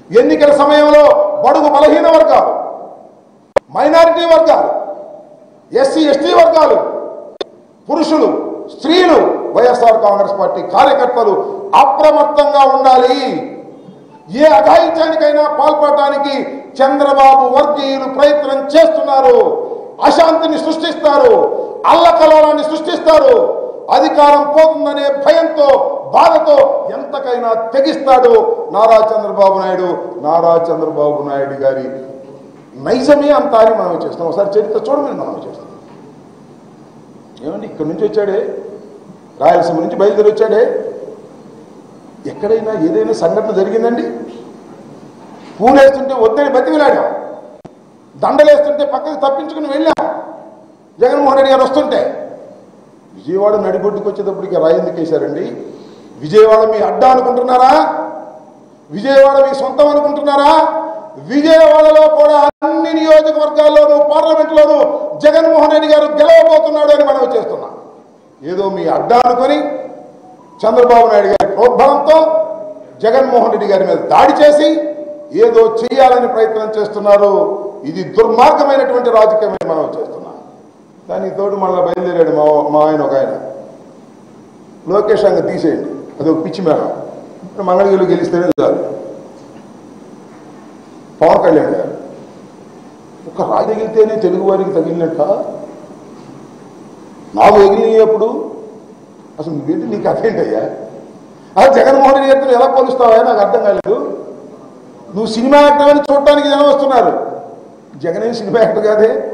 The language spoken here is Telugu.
ఎన్నికల సమయంలో బడుగు బలహీన వర్గాలు మైనారిటీ వర్గాలు ఎస్సీ ఎస్టీ వర్గాలు పురుషులు స్త్రీలు వైఎస్ఆర్ కాంగ్రెస్ పార్టీ కార్యకర్తలు అప్రమత్తంగా ఉండాలి ఏ అఘాయిత్యానికైనా పాల్పడటానికి చంద్రబాబు వర్గీయులు ప్రయత్నం చేస్తున్నారు అశాంతిని సృష్టిస్తారు అల్లకలోలాన్ని సృష్టిస్తారు అధికారం పోతుందనే భయంతో బాధతో ఎంతకైనా తెగిస్తాడు నారా చంద్రబాబు నాయుడు నారా చంద్రబాబు నాయుడు గారి నైజమే అంత అని మనం చేస్తాం ఒకసారి చరిత్ర చూడమని మనం చేస్తాం ఏమండి ఇక్కడి నుంచి వచ్చాడే రాయలసీమ నుంచి బయలుదేరి వచ్చాడే ఎక్కడైనా ఏదైనా సంఘటన జరిగిందండి పూలేస్తుంటే వద్దని బతికిలాడాం దండలేస్తుంటే పక్కకి తప్పించుకుని వెళ్ళాం జగన్మోహన్ రెడ్డి గారు వస్తుంటే విజయవాడ నడిబొడ్డుకు వచ్చేటప్పటికి రాయి ఎందుకు వేశారండి విజయవాడ మీ అడ్డా అనుకుంటున్నారా విజయవాడ మీ సొంతం అనుకుంటున్నారా విజయవాడలో కూడా అన్ని నియోజకవర్గాల్లోనూ పార్లమెంట్లోనూ జగన్మోహన్ రెడ్డి గారు గెలవబోతున్నాడు అని మనం చేస్తున్నాం ఏదో మీ అడ్డా అనుకొని చంద్రబాబు నాయుడు గారి ప్రోద్బలంతో జగన్మోహన్ రెడ్డి గారి మీద దాడి చేసి ఏదో చేయాలని ప్రయత్నం చేస్తున్నారు ఇది దుర్మార్గమైనటువంటి రాజకీయమని మనం చేస్తున్నాం దానికి తోడు మళ్ళీ బయలుదేరాడు మా మా ఆయన ఒక ఆయన లోకేష్ అంగ తీసేయండి అది ఒక పిచ్చి మేడం మంగళగిరిలో గెలిస్తేనే చాలు పవన్ కళ్యాణ్ గారు ఒక రాజు తగిలితేనే తెలుగు వారికి తగిలినట్ట నాకు తగిలినప్పుడు అసలు నువ్వేంటి నీకు అదేంటయ్యా అది జగన్మోహన్ రెడ్డి గారితో ఎలా పోలుస్తావా నాకు అర్థం కాలేదు నువ్వు సినిమా యాక్టర్ అని చూడటానికి జనం వస్తున్నారు జగన్ ఏం సినిమా యాక్టర్ కాదే